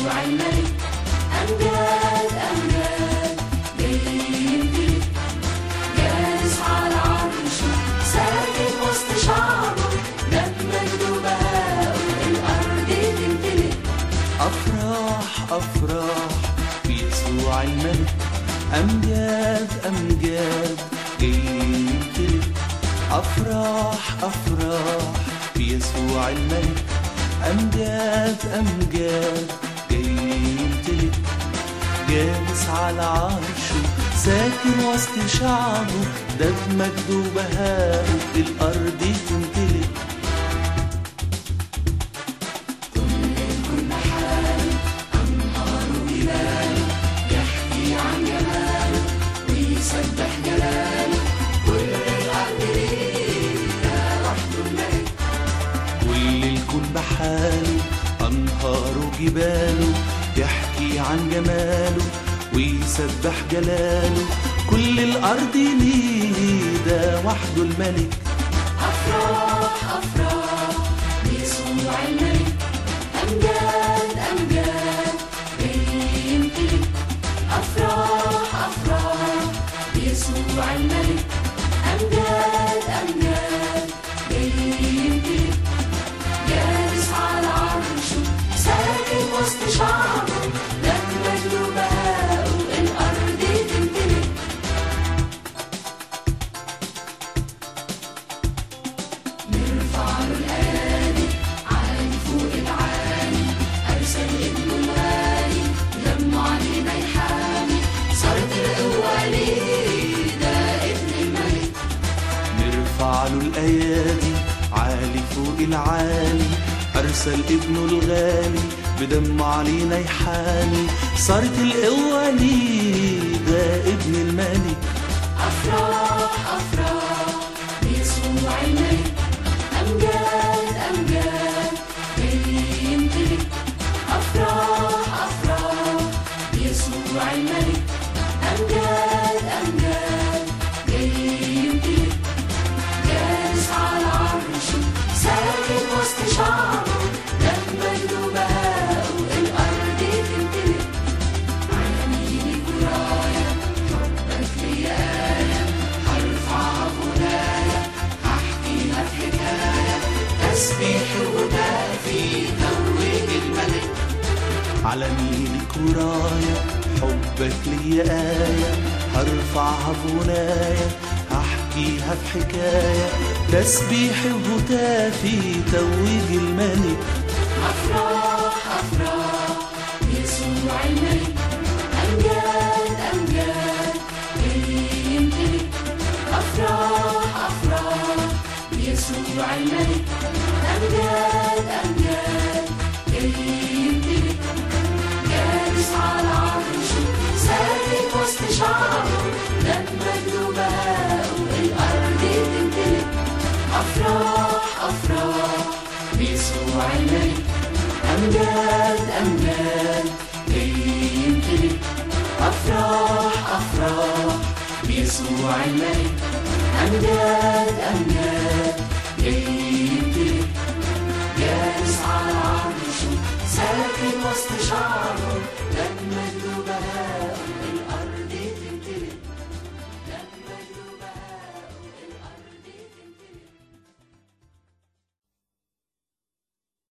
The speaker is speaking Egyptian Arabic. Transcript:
يسوع الملك أمجاد أمجاد بيمتلك جالس على عرشه ساكن وسط شعبه ده مجده بهاءه الأرض تمتلك أفراح أفراح في يسوع الملك أمجاد أمجاد جاي يمتلك أفراح أفراح في يسوع الملك أمجاد أمجاد جاي يمتلك جالس على عرشه ساكن وسط شعبه ده بمجده وبهاءه الأرض تمتلك يحكي عن جماله ويسبح جلاله كل الأرض ليه ده وحده الملك كل الكون بحاله أنهاره جباله يحكي عن جماله ويسبح جلاله كل الأرض ليه ده وحده الملك أفراح أفراح بيسوع الملك أمجاد أمجاد بيمتلك أفراح أفراح بيسوع الملك أمجاد أمجاد بيمتلك جالس على عرشه ساكن وسط شعبه لما مجده بهاءه الأرض تمتلك نرفع له الأيادي عالي فوق العالي أرسل ابنه الغالي دمه علينا يحامي صارت القوة ليه ده ابن الملك نرفع له الأيادي عالي فوق العالي أرسل ابنه الغالي بدم علينا يحامي صارت القوة ليه ده ابن الملك أفراح أفراح بيسوع الملك أمجاد أمجاد بيمتلك أفراح أفراح بيسوع الملك أمجاد أمجاد بيمتلك جالس على عرشه ساكن وسط شعبه ده مجده بهاءه الأرض تمتلك عالمينك ورايا حبك ليا آية هرفعها غنايا هحكيها في حكاية تسبيح وهتافي توج الملك على ميلك ورايا حبك ليا آية هرفعها بغنايا هحكيها في حكاية تسبيحي وهتافي توج الملك أفراح أفراح يسوع الملك أمجاد أمجاد بيمتلك أفراح أفراح يسوع الملك أمجاد أمجاد بيمتلك جالس على عرشه ساكن وسط شعبه ده مجده بهاءه الأرض تمتلك أفراح أفراح بيسوع الملك أمجاد أمجاد بيمتلك أفراح أفراح بيسوع الملك أمجاد أمجاد بيمتلك جالس على عرشه ساكن وسط شعبه